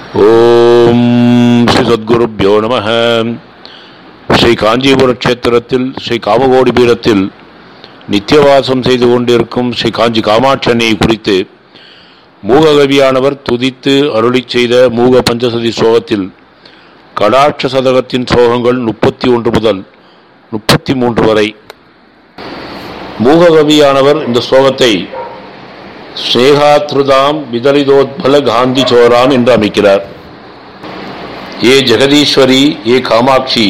ஓம் ஸ்ரீ சத்குருப்யோ நம ஸ்ரீ காஞ்சிபுர கஷேத்திரத்தில் ஸ்ரீ காமகோடி பீடத்தில் நித்தியவாசம் செய்து கொண்டிருக்கும் ஸ்ரீ காஞ்சி காமாட்சணியை குறித்து மூககவியானவர் துதித்து அருளிச் செய்த மூக பஞ்சசதி ஸ்லோகத்தில் கடாட்ச சதகத்தின் ஸ்லோகங்கள் முப்பத்தி ஒன்று முதல் முப்பத்தி மூன்று வரை மூககவியானவர் இந்த ஸ்லோகத்தை ஸ்ரேகாத்ருதாம் விதலிதோத்பல காந்தி சோராம் என்று அமைக்கிறார் ஏ ஜெகதீஸ்வரி ஏ காமாட்சி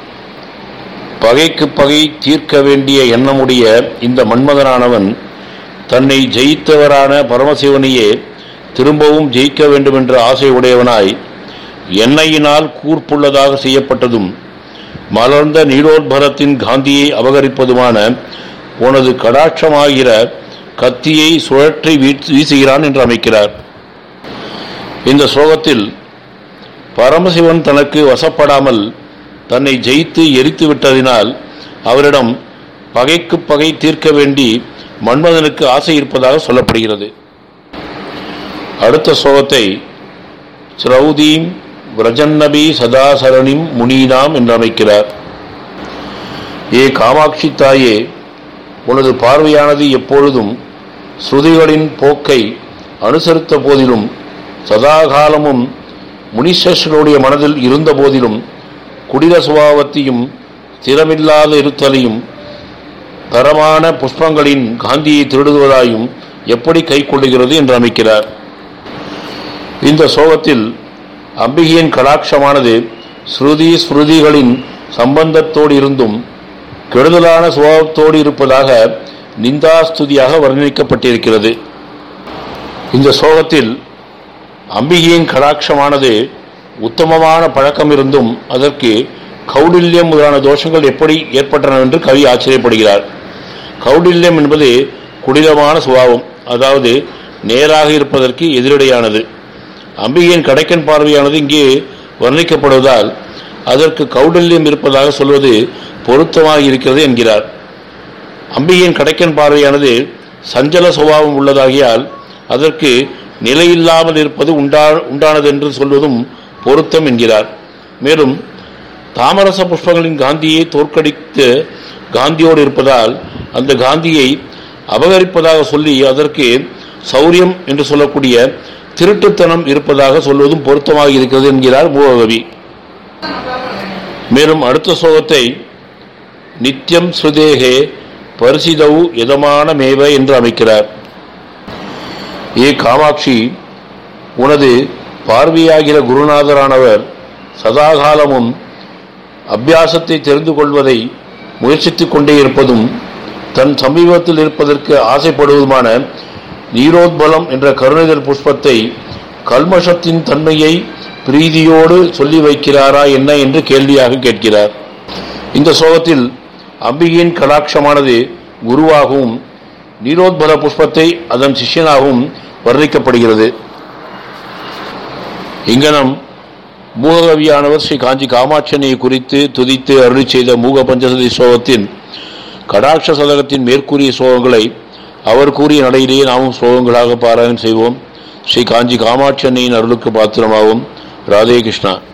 பகைக்கு பகை தீர்க்க வேண்டிய எண்ணமுடைய இந்த மன்மதனானவன் தன்னை ஜெயித்தவரான பரமசிவனையே திரும்பவும் ஜெயிக்க வேண்டும் என்ற ஆசை உடையவனாய் எண்ணெயினால் கூர்ப்புள்ளதாக செய்யப்பட்டதும் மலர்ந்த நீரோத்பரத்தின் காந்தியை அபகரிப்பதுமான உனது கடாட்சமாகிற கத்தியை சுழற்றி வீசுகிறான் என்று அமைக்கிறார் இந்த ஸ்லோகத்தில் பரமசிவன் தனக்கு வசப்படாமல் தன்னை ஜெயித்து எரித்து விட்டதினால் அவரிடம் பகைக்கு பகை தீர்க்க வேண்டி மன்மதனுக்கு ஆசை இருப்பதாக சொல்லப்படுகிறது அடுத்த ஸ்லோகத்தை ஸ்ரௌதீம் விரஜன்னபி சதாசரணிம் முனீனாம் என்று அமைக்கிறார் ஏ காமாட்சி தாயே உனது பார்வையானது எப்பொழுதும் ஸ்ருதிகளின் போக்கை அனுசரித்த போதிலும் சதாகாலமும் முனிஷர்களுடைய மனதில் இருந்த போதிலும் குடிர சுபாவத்தையும் ஸ்திரமில்லாத இருத்தலையும் தரமான புஷ்பங்களின் காந்தியை திருடுவதாயும் எப்படி கை கொள்ளுகிறது என்று அமைக்கிறார் இந்த சோகத்தில் அம்பிகையின் கடாட்சமானது ஸ்ருதி ஸ்ருதிகளின் சம்பந்தத்தோடு இருந்தும் கெடுதலான சுபாவத்தோடு இருப்பதாக நிந்தாஸ்துதியாக வர்ணிக்கப்பட்டிருக்கிறது இந்த சோகத்தில் அம்பிகையின் கடாட்சமானது உத்தமமான பழக்கம் இருந்தும் அதற்கு கௌடில்யம் முதலான தோஷங்கள் எப்படி ஏற்பட்டன என்று கவி ஆச்சரியப்படுகிறார் கௌடில்யம் என்பது குடிலமான சுபாவம் அதாவது நேராக இருப்பதற்கு எதிரடையானது அம்பிகையின் கடைக்கன் பார்வையானது இங்கே வர்ணிக்கப்படுவதால் அதற்கு கௌடல்யம் இருப்பதாக சொல்வது பொருத்தமாக இருக்கிறது என்கிறார் அம்பிகையின் கடைக்கன் பார்வையானது சஞ்சல சுபாவம் உள்ளதாகியால் அதற்கு நிலையில்லாமல் இருப்பது உண்டா உண்டானது என்று சொல்வதும் பொருத்தம் என்கிறார் மேலும் தாமரச புஷ்பங்களின் காந்தியை தோற்கடித்து காந்தியோடு இருப்பதால் அந்த காந்தியை அபகரிப்பதாக சொல்லி அதற்கு சௌரியம் என்று சொல்லக்கூடிய திருட்டுத்தனம் இருப்பதாக சொல்வதும் பொருத்தமாக இருக்கிறது என்கிறார் மூககவி மேலும் அடுத்த சோகத்தை நித்தியம் ஸ்ருதேகே பரிசிதவு எதமான மேவ என்று அமைக்கிறார் ஏ காமாட்சி உனது பார்வையாகிற குருநாதரானவர் சதாகாலமும் அபியாசத்தை தெரிந்து கொள்வதை முயற்சித்துக் கொண்டே இருப்பதும் தன் சமீபத்தில் இருப்பதற்கு ஆசைப்படுவதுமான நீரோத்பலம் என்ற கருணைதல் புஷ்பத்தை கல்மஷத்தின் தன்மையை பிரீதியோடு சொல்லி வைக்கிறாரா என்ன என்று கேள்வியாக கேட்கிறார் இந்த சோகத்தில் அம்பிகையின் கடாட்சமானது குருவாகவும் நீரோத்பல புஷ்பத்தை அதன் சிஷ்யனாகவும் வர்ணிக்கப்படுகிறது இங்கனம் மூககவியானவர் ஸ்ரீ காஞ்சி காமாட்சனையை குறித்து துதித்து அருளி செய்த மூக பஞ்சசதி சோகத்தின் கடாட்ச சதகத்தின் மேற்கூறிய சோகங்களை அவர் கூறிய நடையிலேயே நாமும் ஸ்லோகங்களாக பாராயணம் செய்வோம் ஸ்ரீ காஞ்சி காமாட்சி அன்னையின் அருளுக்கு பாத்திரமாகும் ராதே கிருஷ்ணா